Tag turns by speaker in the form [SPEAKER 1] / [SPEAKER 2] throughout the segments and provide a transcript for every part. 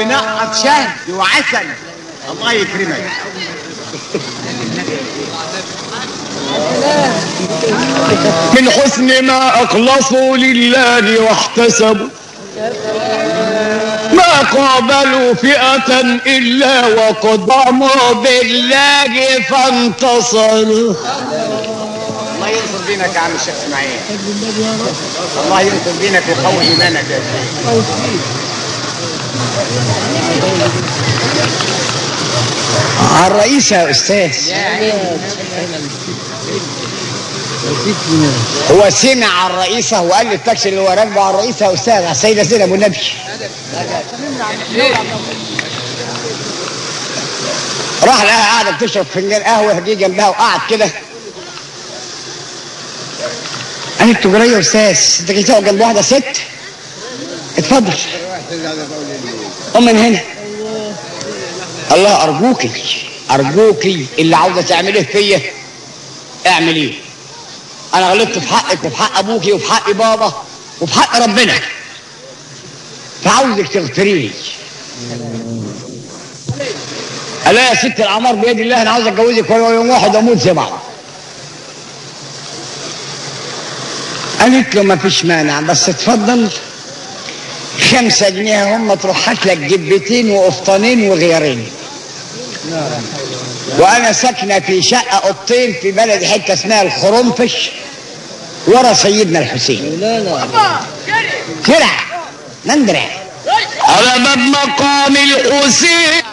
[SPEAKER 1] بنقط شهد وعسل الله يكرمك
[SPEAKER 2] من حسن ما أخلصوا لله واحتسبوا ما قابلوا فئة إلا وقدموا بالله فانتصروا
[SPEAKER 1] الله ينصر دينك يا عم الشيخ اسماعيل الله ينصر دينك ويقوي ايمانك يا شيخ
[SPEAKER 2] على الرئيس يا أستاذ هو سمع على الرئيسة وقال لي التاكسي اللي هو راكبه على الرئيسة يا أستاذ على السيدة زينب والنبي راح لقاها قاعدة بتشرب فنجان قهوة دي جنبها وقعد كده قالت له جرايه يا أستاذ أنت جيت تقعد جنب واحدة ست اتفضل قوم من هنا الله أرجوكي أرجوكي اللي عاوزة تعمليه فيا اعمليه أنا غلطت في حقك وفي حق أبوكي وفي حق بابا وفي حق ربنا فعاوزك تغفري لي قال لها يا ست الأعمار بيد الله أنا عاوز أتجوزك ولا يوم واحد أموت زي بعض قالت له ما فيش مانع بس اتفضل خمسة جنيه هم تروح هات لك جبتين وقفطانين وغيارين وانا ساكنه في شقه اوضتين في بلد حته اسمها الخرنفش ورا سيدنا الحسين كرع مندرع على باب مقام الحسين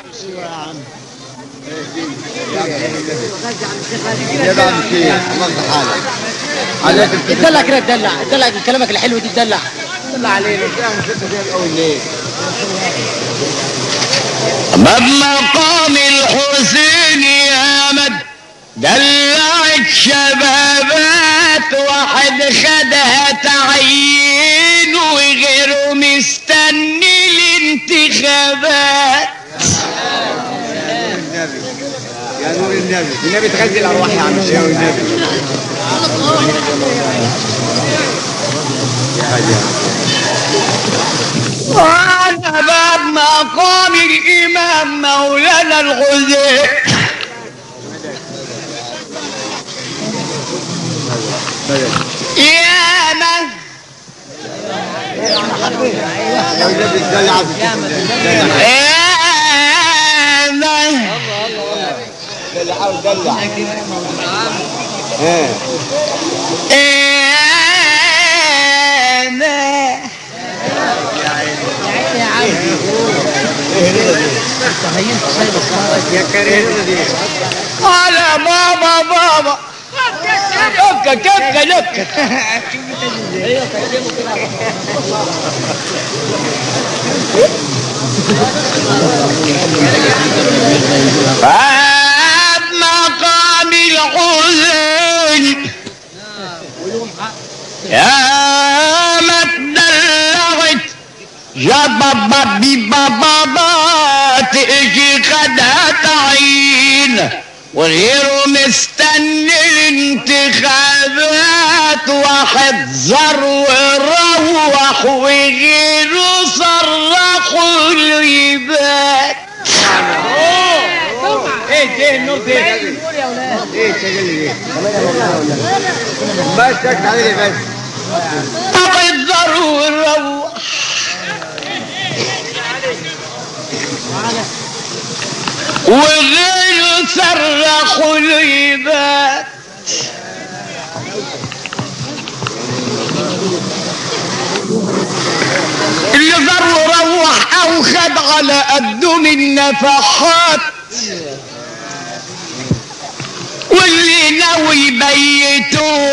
[SPEAKER 1] يا عم الشيخ الله حالك عليك
[SPEAKER 3] اتدلع كده اتدلع اتدلع كلامك الحلو دي اتدلع اتدلع علينا
[SPEAKER 2] باب مقام الحسين يا مد دلعت شبابات واحد خدها تعيين وغيره مستني الانتخابات
[SPEAKER 1] يا نور النبي النبي تغذي الارواح يا عم الشيخ والنبي
[SPEAKER 2] وعلى باب مقام الإمام مولانا الغزي يا من
[SPEAKER 1] يا النبي تدلع
[SPEAKER 2] يا من
[SPEAKER 1] دلع ودلع
[SPEAKER 2] يا من
[SPEAKER 1] يا كريم
[SPEAKER 2] على بابا بابا دكة دكة دكة باب مقام الحزن يا ما تدلعت يا بابا بي بابا تيجي خدها تعيين وغيره مستني الانتخابات واحد زر وروح وغيره صرخ اليبات
[SPEAKER 1] ايه ده النور ده ايه شغل ايه بس سكت عليه بس
[SPEAKER 2] واحد زر وروح وغيره صرخ اليبات اللي ضر روح او خد على قده من نفحات واللي ناوي يبيتوه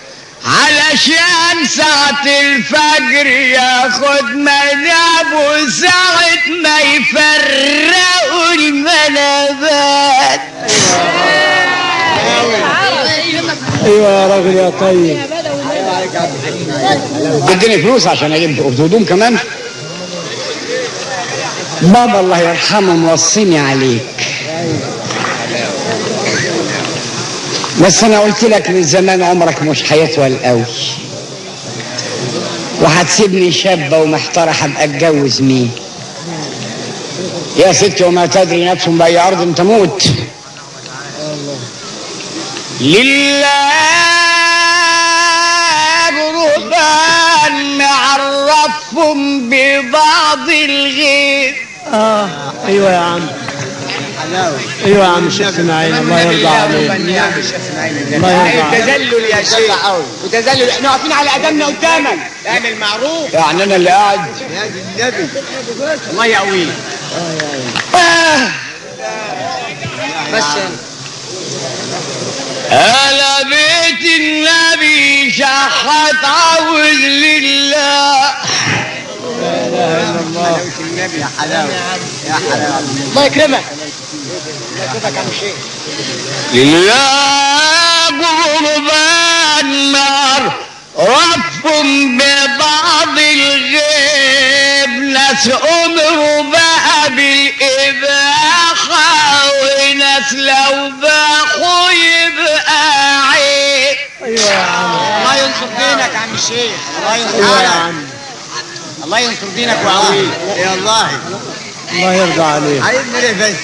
[SPEAKER 2] علشان ساعة الفجر ياخد مذهبه ساعة ما يفرقوا المنابات
[SPEAKER 3] ايوه يا راجل يا طيب
[SPEAKER 2] اديني فلوس عشان اجيب هدوم كمان بابا الله يرحمه موصيني عليك بس انا قلت لك من زمان عمرك مش هيطول قوي وهتسيبني شابة ومحتارة هبقى اتجوز مين يا ست وما تدري نفس بأي أرض تموت لله رهبان عرفهم ببعض الغير
[SPEAKER 3] اه ايوه يا عم ايوه يا عم الشيخ اسماعيل الله يرضى عليك
[SPEAKER 1] يا عم الشيخ اسماعيل
[SPEAKER 3] الله يرضى عليك.
[SPEAKER 1] تذلل يا شيخ وتذلل احنا واقفين على قدمنا قدامك اعمل معروف
[SPEAKER 2] يعني أنا اللي قاعد
[SPEAKER 1] يا دي النبي الله يقويك
[SPEAKER 2] آه
[SPEAKER 1] بس
[SPEAKER 2] أنا بيت النبي شحت عوز لله
[SPEAKER 1] حلاوة النبي يا حلاوة يا حلاوة
[SPEAKER 3] الله يكرمك
[SPEAKER 2] لله قربان نار ربهم ببعض الغيب ناس أمروا بقى بالإباحة وناس لو باحوا يبقى عيب
[SPEAKER 3] ايوه يا عم
[SPEAKER 1] الله ينصر دينك يا عم الشيخ الله ينصر
[SPEAKER 3] ايوه يا
[SPEAKER 1] حالك
[SPEAKER 3] عم
[SPEAKER 1] الله ينصر دينك ويقويك يا الله
[SPEAKER 3] الله يرضى عليك
[SPEAKER 1] عايزنا ليه بس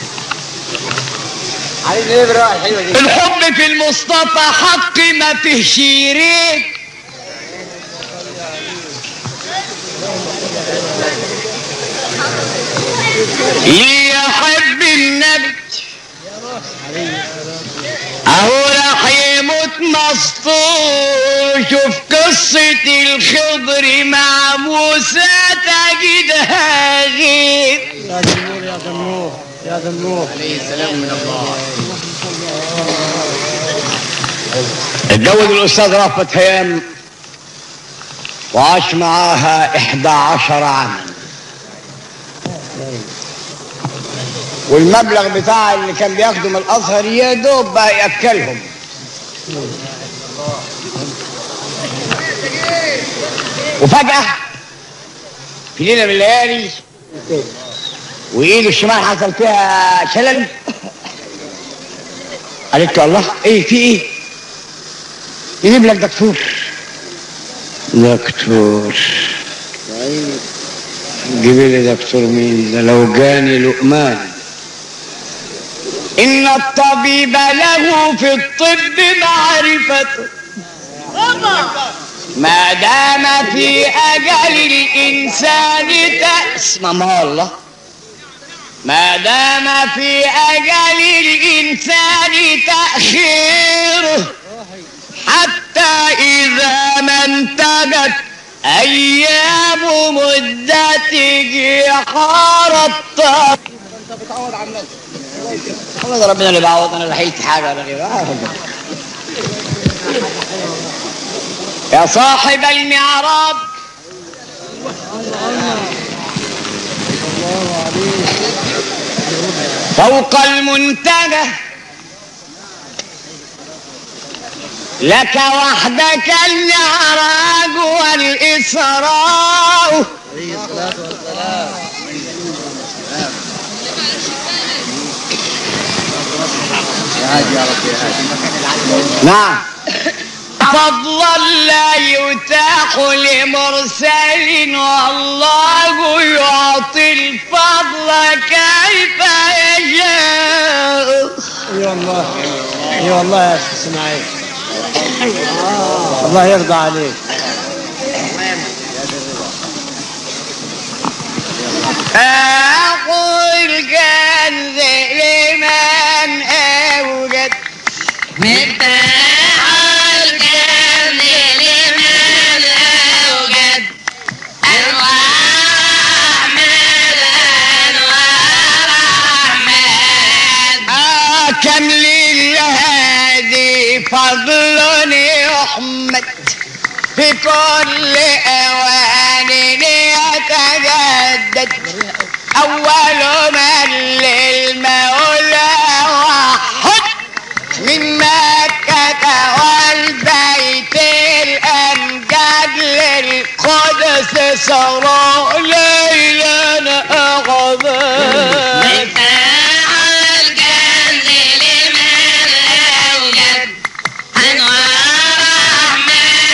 [SPEAKER 1] عايزنا ليه بالروح الحلوة دي
[SPEAKER 2] الحب في المصطفى حق ما فيه شيرين يحب النبي اهو راح يموت مسطول شوف قصة الخضر مع موسى تجدها غير
[SPEAKER 3] يا ذا النور يا ذا النور يا ذا النور
[SPEAKER 1] عليه السلام من الله
[SPEAKER 2] اتجوز الأستاذ رأفت هيام وعاش معاها إحدى عشر عاما والمبلغ بتاع اللي كان بياخده من الأزهر يا دوب بقى يأكلهم وفجأة في ليلة من الليالي وإيده الشمال حصل فيها شلل قالت له الله ايه في ايه يجيب لك دكتور دكتور جيبي لي دكتور مين ده لو جاني لقمان ان الطبيب له في الطب معرفة ما دام في اجل الانسان تأس ما الله ما دام في أجل الإنسان تأخيره حتى إذا ما انتهت أيام مدته حارت والله ده ربنا اللي بعوض انا لحقت حاجه ولا غيره يا صاحب المعراج فوق المنتهى لك وحدك المعراج والإسراء نعم فضلا لا يتاح لمرسل والله يعطي الفضل كيف يشاء
[SPEAKER 3] اي والله اي والله يا شيخ اسماعيل الله يرضى عليك
[SPEAKER 2] أقول كنز لمن أوجد مفتاح الكنز لمن أوجد أنواع من أنواع الرحمن آه كم للهادي فضل يحمد في كل أوان يتجدد أول من للمولى واحد من مكة والبيت الأمجد للقدس صاروا ليلا أغضب مفتاح الكنز لمن أوجد أنوار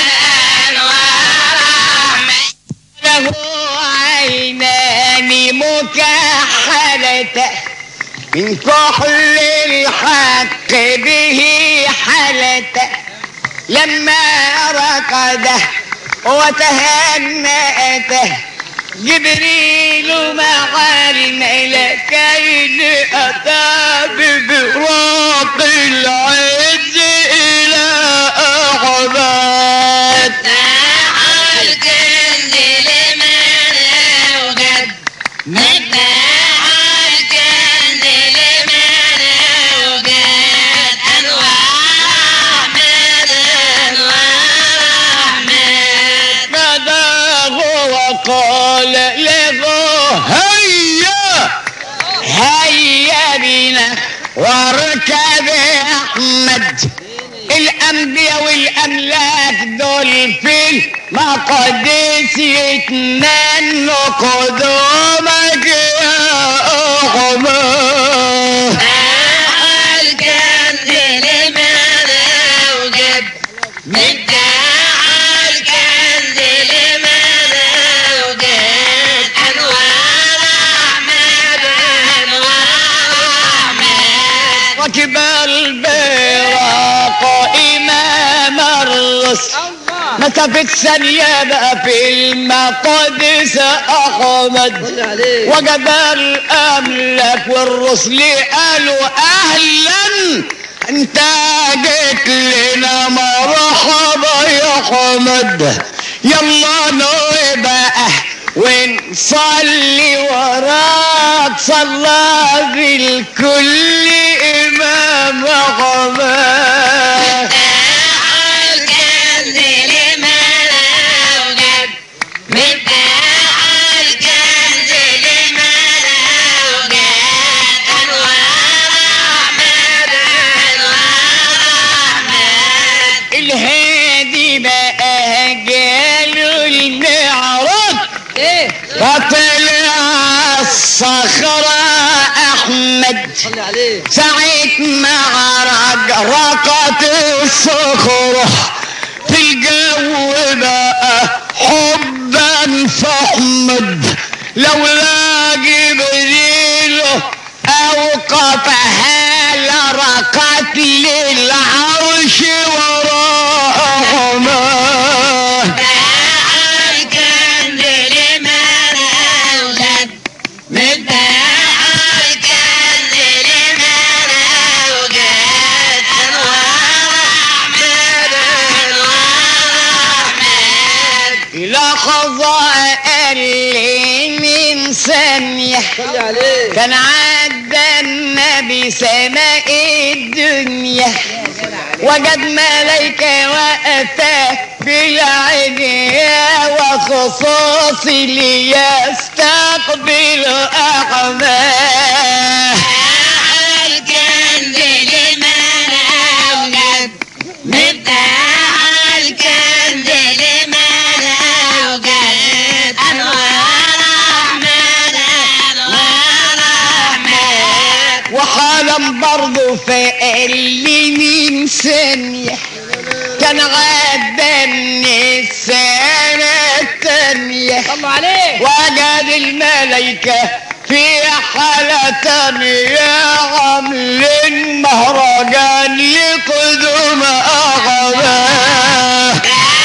[SPEAKER 2] رحمن أنوار رحمن له عينان مكحلته من كحل الحق به حلته لما رقده وتهنأته جبريل مع الملكين أتى ببراق العز إلى أحباب ناداه وقال له هيا هيا بنا واركب احمد الانبياء والاملاك دول في المقدس يتمنوا قدومك يا احمد ركب البراق امام الرسل مسافة ثانية بقى في المقدس أحمد وجد الأملاك والرسل قالوا أهلا أنت جيت لنا مرحبا يا حمد يلا نوي بقى ونصلي وراك صلى بالكل إمام أحمد الهادي بقى جاله المعراج فطلع الصخرة أحمد ساعة ما عرج رقت الصخرة في الجو بقى حبا فأحمد لولا جبريل أوقفها لرقت للعرش وراءهما لحظة قال لي من ثانية كان عدى النبي سماء الدنيا وجد ملايكة وأتى بالعدية وخصوص ليستقبل أعماه وحالا برضه فقال من ثانية كان غدا من السنة التانية
[SPEAKER 3] الله عليك
[SPEAKER 2] وجد الملايكة في حالة تانية عاملين مهرجان لقدوم أغباه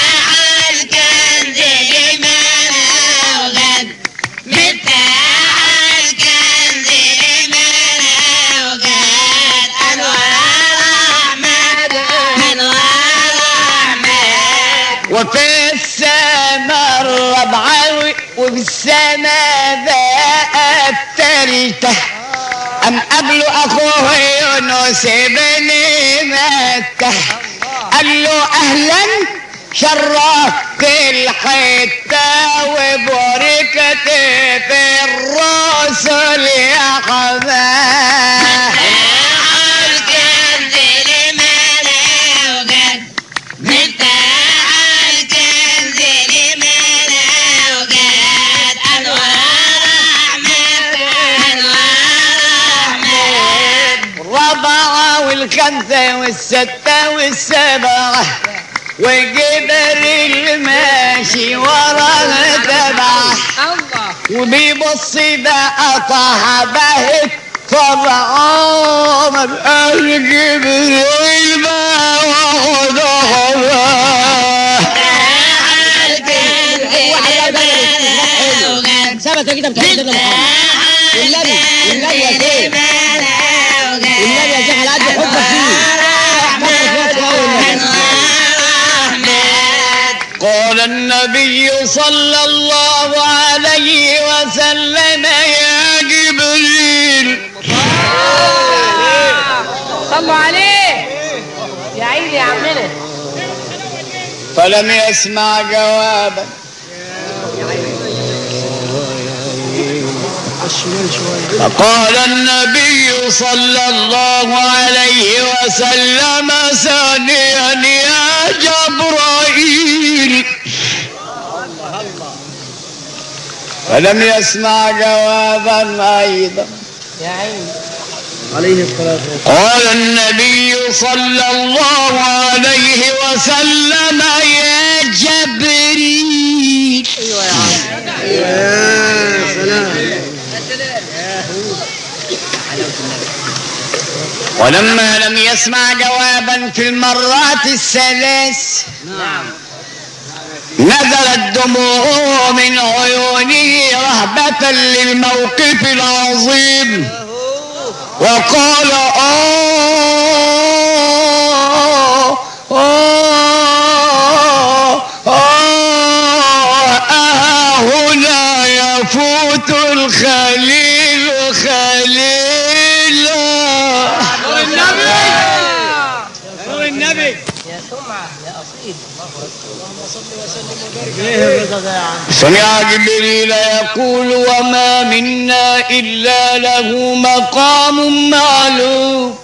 [SPEAKER 2] وفي السماء الرابعة وفي السماء ذا الثالثة أم قبل أخوه يونس بن متى قال له أهلا شرفت الحتة وبركت في الرسل يا حماه الرابعة والخمسة والستة والسبعة وجبريل ماشي وراها تبعه
[SPEAKER 3] الله
[SPEAKER 2] وبيبص بقى طه بهت فرعون قال جبريل ما وحده
[SPEAKER 4] ثبت كده بتاع سيدنا محمد والنبي والنبي يا سيد والنبي يا شيخ على قد حبك فيه
[SPEAKER 2] قال النبي صلى الله عليه وسلم يا جبريل
[SPEAKER 5] صلوا عليه يا عيني يا عمنا
[SPEAKER 2] فلم يسمع جوابا فقال النبي صلى الله عليه وسلم ثانيا يا جبرائيل فلم يسمع جوابا ايضا
[SPEAKER 5] يا عيني
[SPEAKER 3] عليه الصلاة والسلام
[SPEAKER 2] قال النبي صلى الله عليه وسلم يا جبريل
[SPEAKER 3] يا سلام
[SPEAKER 2] ولما لم يسمع جوابا في المرات الثلاث نزلت دموعه من عيونه رهبة للموقف العظيم وقال آه آه آه آه هنا يفوت الخليل خليلا
[SPEAKER 5] يا سمعة يا أصيل
[SPEAKER 3] ايه الرضا ده يا عم
[SPEAKER 2] سمع جبريل يقول وما منا إلا له مقام معلوم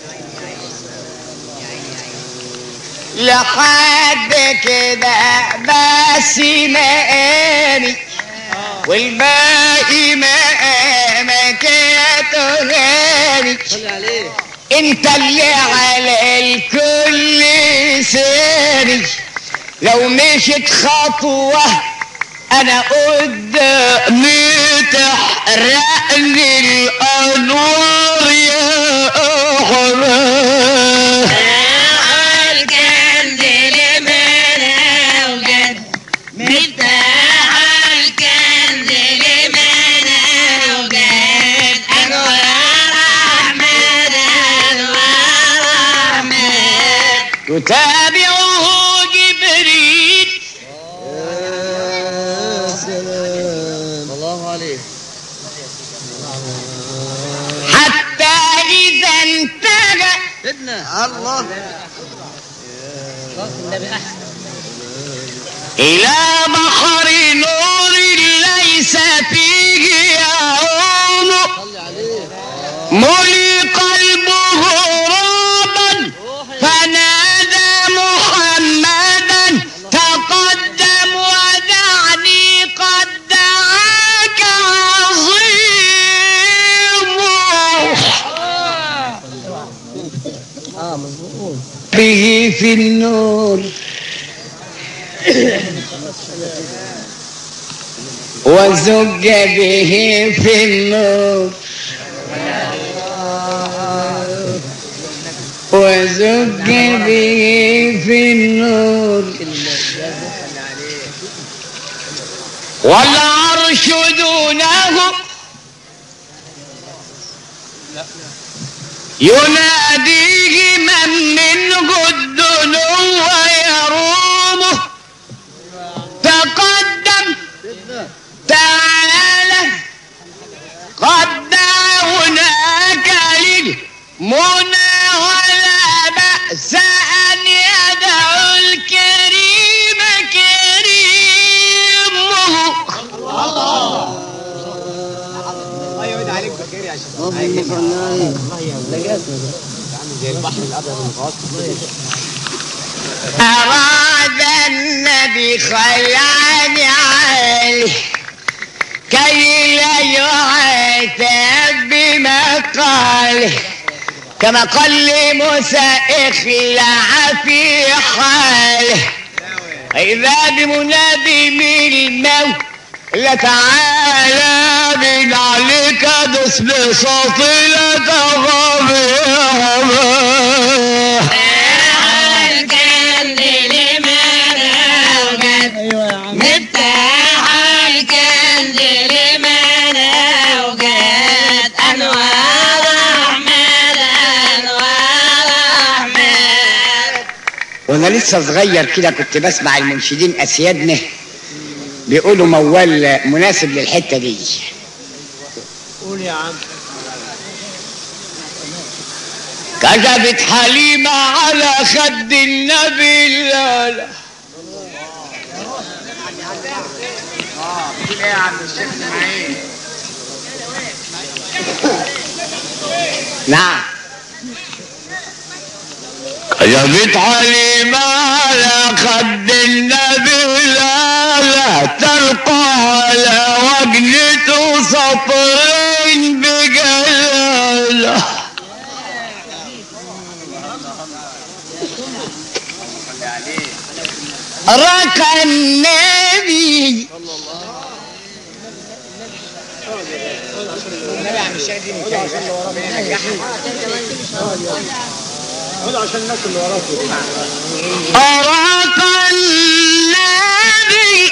[SPEAKER 2] لحد كده بس مقامي والباقي مقامك يا تهاني
[SPEAKER 3] صلي عليه
[SPEAKER 2] انت اللي على الكل ساري لو مشيت خطوة انا قدامي تحرقني الانوار يا احباب يتابعه جبريل
[SPEAKER 3] يا سلام الله عليه
[SPEAKER 2] حتى اذا انتهى
[SPEAKER 3] سيدنا الله
[SPEAKER 5] النبي أحسن
[SPEAKER 2] إلى بحر نور ليس فيه يعوم
[SPEAKER 3] صلي عليه
[SPEAKER 2] ملي قلبه رعبا فنادى محمدا تقدم ودعني قد دعاك عظيم
[SPEAKER 3] اه مظبوط
[SPEAKER 2] به في النور وزج به في النور وزج به في النور والعرش دونه يناديه من منه الدنو يرومه تقدم تعالى قد دعوناك للمنى ولا بأس أن يدعو الكريم كريمه
[SPEAKER 3] اللهم صل عليه
[SPEAKER 2] أراد النبي خلاني عليه كي لا يعتب بما قال كما قال لموسى اخلع في حاله إذا بمنادم الموت لا تعالى من عليك دوس بصوتي لا تغاب يا أبا.
[SPEAKER 4] الكندل منوجد
[SPEAKER 3] ايوه يا عم
[SPEAKER 4] مفتاح الكندل منوجد انوار احمد انوار احمد
[SPEAKER 2] وانا لسه صغير كده كنت بسمع المنشدين اسيادنا بيقولوا موال مناسب للحته دي
[SPEAKER 3] قول يا عم
[SPEAKER 2] كتبت حليمة على خد النبي لا لا
[SPEAKER 1] ايه يا عم الشيخ اسماعيل
[SPEAKER 2] نعم كتبت حليمة على خد النبي لا لا تلقى على وجنته سطرين بجلاله ركع النبي
[SPEAKER 1] النبي يا عم الشيخ دي مكيف ربنا ينجحك
[SPEAKER 3] خد عشان الناس اللي وراك
[SPEAKER 2] أراك النبي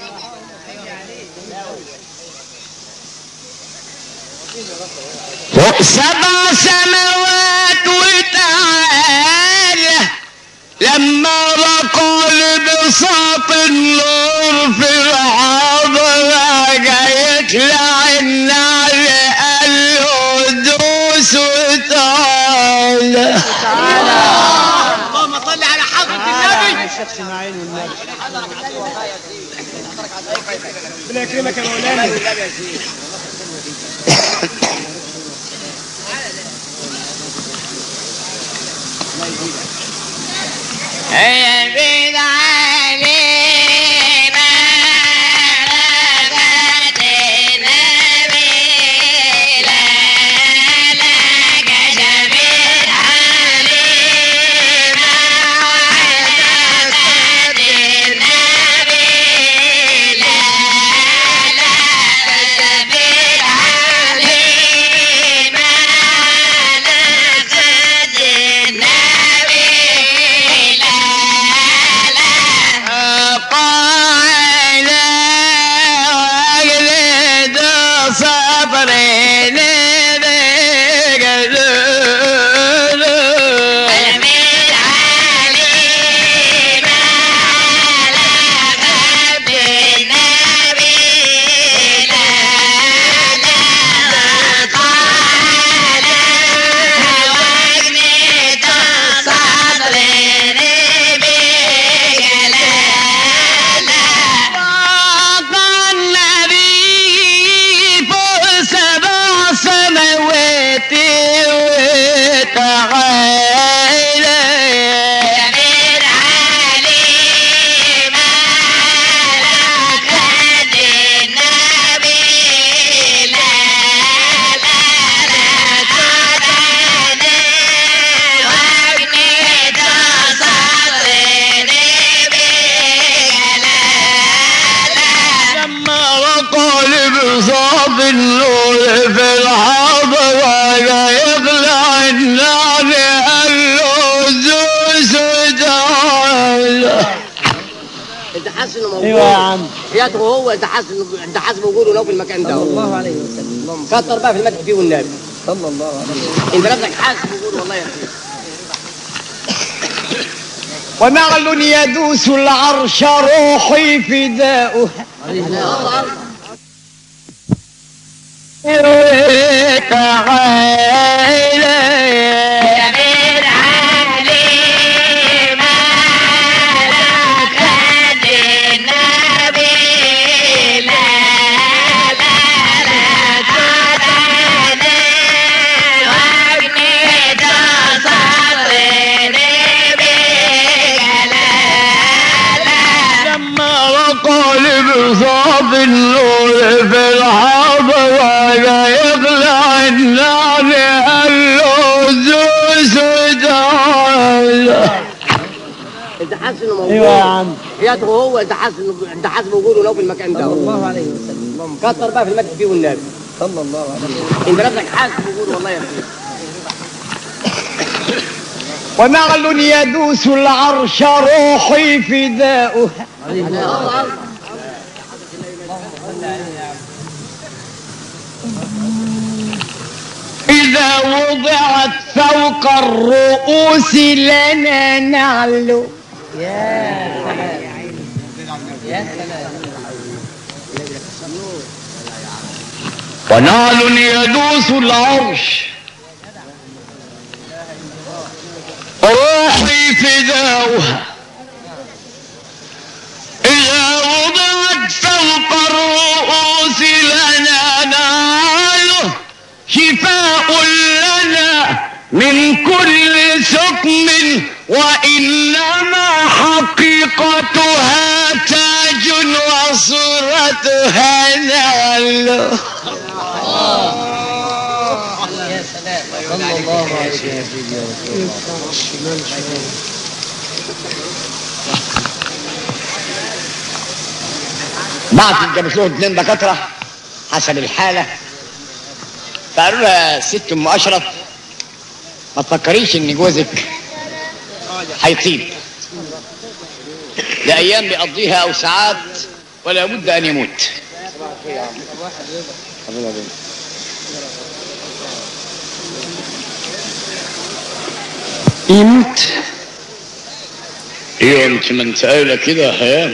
[SPEAKER 2] فوق سبع سماوات وتعالى لما رقى بساط النور في الحضرة جاي يطلع النار قال له دوس وتعالى
[SPEAKER 1] اللهم صل على حضرة النبي
[SPEAKER 3] الشيخ اسماعيل والنبي ربنا يكرمك يا مولانا
[SPEAKER 4] هيا بيد علينا رفعت النبي لا لا كشفت علينا رفعت النبي لا لا كشفت علينا نخد النبي لا لا
[SPEAKER 2] قال واجلد صبرين بقلوب
[SPEAKER 4] ألمت علينا لقد النبي لا لا قال وجنة الصبر بجلالة
[SPEAKER 2] فاق النبي فوق سبع سماوات وتعالى
[SPEAKER 4] جميل عليم لقد النبي لا لا لا تعتني وجنة صدر بجلالة
[SPEAKER 2] لما وقال بصاب النور في الحضرة يطلع النار قال له زوز تعالى
[SPEAKER 5] انت حاسس انه موجود
[SPEAKER 3] ايوه يا عم
[SPEAKER 5] حياته هو انت حاسس انه انت حاسس بوجوده لو في المكان ده الله عليه وسلم كتر بقى في المدح فيه والنبي صلى الله عليه وسلم انت نفسك حاسس بوجوده والله يا اخي
[SPEAKER 2] ونعل يدوس العرش روحي فداؤها تعالى
[SPEAKER 4] جميل عليم لقد النبي لا لا لا تعتني وجنة صدر بجلالة
[SPEAKER 2] لما وقال بصاب النور في الحضرة يطلع النار
[SPEAKER 5] وحياته هو انت حاسس انت حاسس بوجوده لو في المكان ده
[SPEAKER 4] الله عليه وسلم
[SPEAKER 5] كتر بقى في المدح فيه والنبي
[SPEAKER 4] صلى الله عليه وسلم
[SPEAKER 5] انت نفسك حاسس بوجوده والله يا اخي
[SPEAKER 2] ونعل يدوس العرش روحي فداؤها إذا وضعت فوق الرؤوس لنا نعل
[SPEAKER 4] يا سلام يا سلام
[SPEAKER 2] ونعل يدوس العرش روحي فداؤها إذا وضعت فوق الرؤوس لنا نعل شفاء لنا من كل سقم وإنما حقيقتها تاج وصورتها نعل
[SPEAKER 4] يا سلام صلى الله عليه وسلم
[SPEAKER 2] بعد جابت له اتنين دكاتره حسب الحاله فقالوا لها ست ام اشرف ما تفكريش ان جوزك هيطيب لايام بيقضيها او ساعات ولا بد ان يموت يموت ايوه انت ما انت قايله كده يا حيان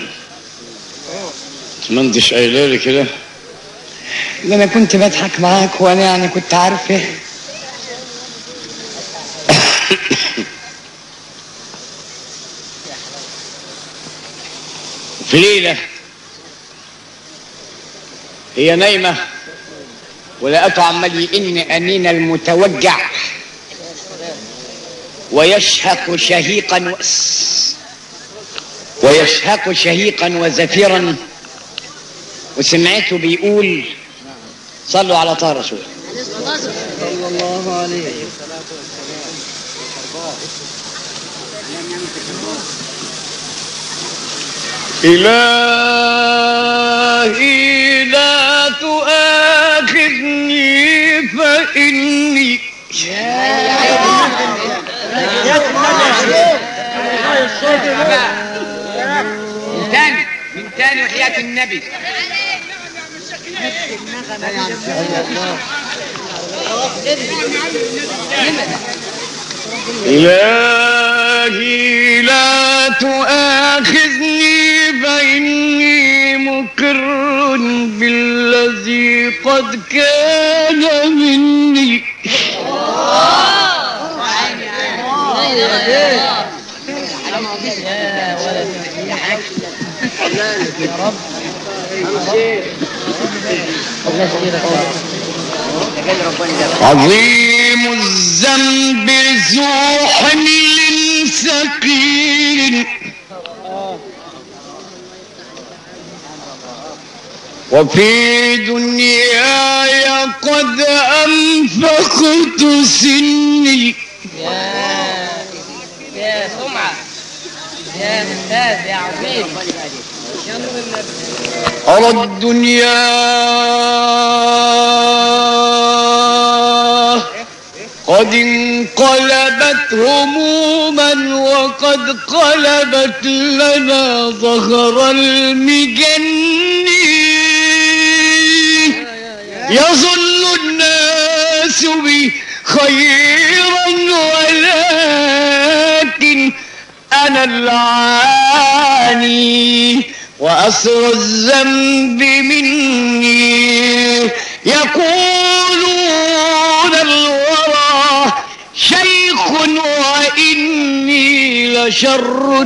[SPEAKER 2] ما انتش قايله لي كده
[SPEAKER 6] ده انا كنت بضحك معاك وانا يعني كنت عارفه
[SPEAKER 2] في ليلة هي نايمة ولقته عمال يئن أنين المتوجع ويشهق شهيقا و... ويشهق شهيقا وزفيرا وسمعته بيقول صلوا على طه رسول
[SPEAKER 4] صلى الله عليه
[SPEAKER 2] إلهي لا تؤاخذني فإني
[SPEAKER 1] من تاني من تاني وحياة النبي
[SPEAKER 2] إلهي لا تؤاخذني فإني مقر بالذي قد كان مني عظيم الذنب ذو حمل ثقيل وفي دنياي قد أنفقت سني
[SPEAKER 4] يا يا سمعة يا أستاذ يا عظيم
[SPEAKER 2] أرى الدنيا قد انقلبت هموما وقد قلبت لنا ظهر المجن يظن الناس بي خيرا ولكن أنا العاني وأسر الذنب مني يقولون الورى شيخ وإني لشر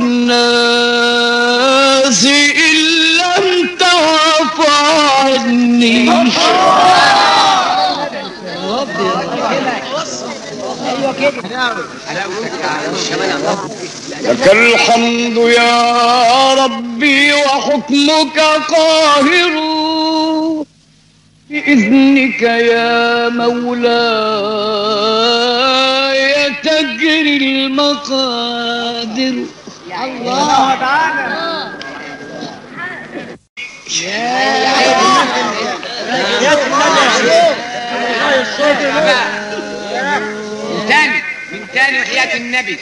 [SPEAKER 2] الناس إن لم تعف عني لك الحمد يا ربي وحكمك قاهر بإذنك يا مولاي تجري المقادر
[SPEAKER 1] من تاني من تاني وحياة النبي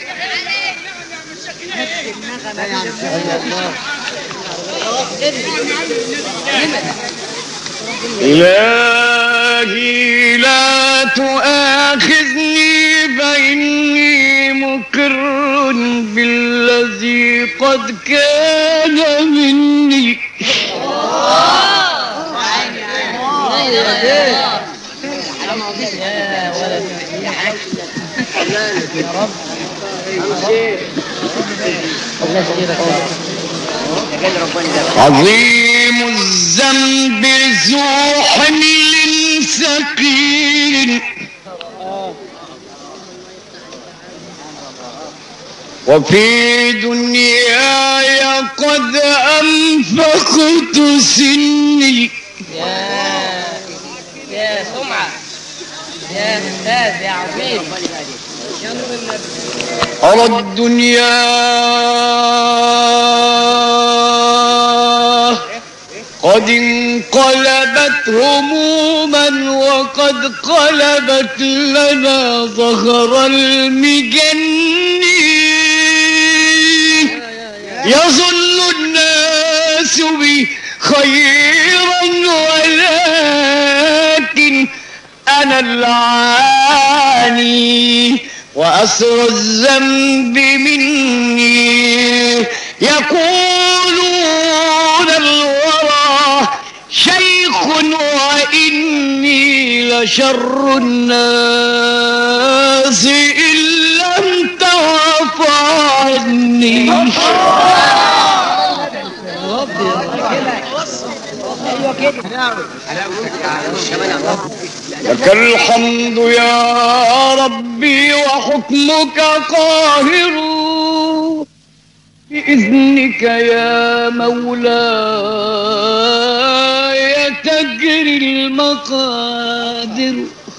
[SPEAKER 2] إلهي لا تؤاخذني فإني مقر بالذي قد كان مني عظيم الذنب ذو حمل ثقيل وفي دنياي قد أنفقت سني
[SPEAKER 5] يا سمعة يا أستاذ يا عظيم
[SPEAKER 2] أرى الدنيا قد انقلبت هموما وقد قلبت لنا ظهر المجن يظن الناس بي خيرا ولكن أنا العاني وأسر الذنب مني يقولون الورى شيخ وإني لشر الناس إن لم تعف عني لك الحمد يا ربي وحكمك قاهر بإذنك يا مولاي تجري المقادر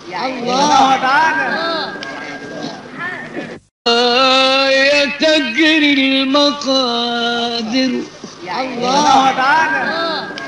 [SPEAKER 2] يا تجري المقادر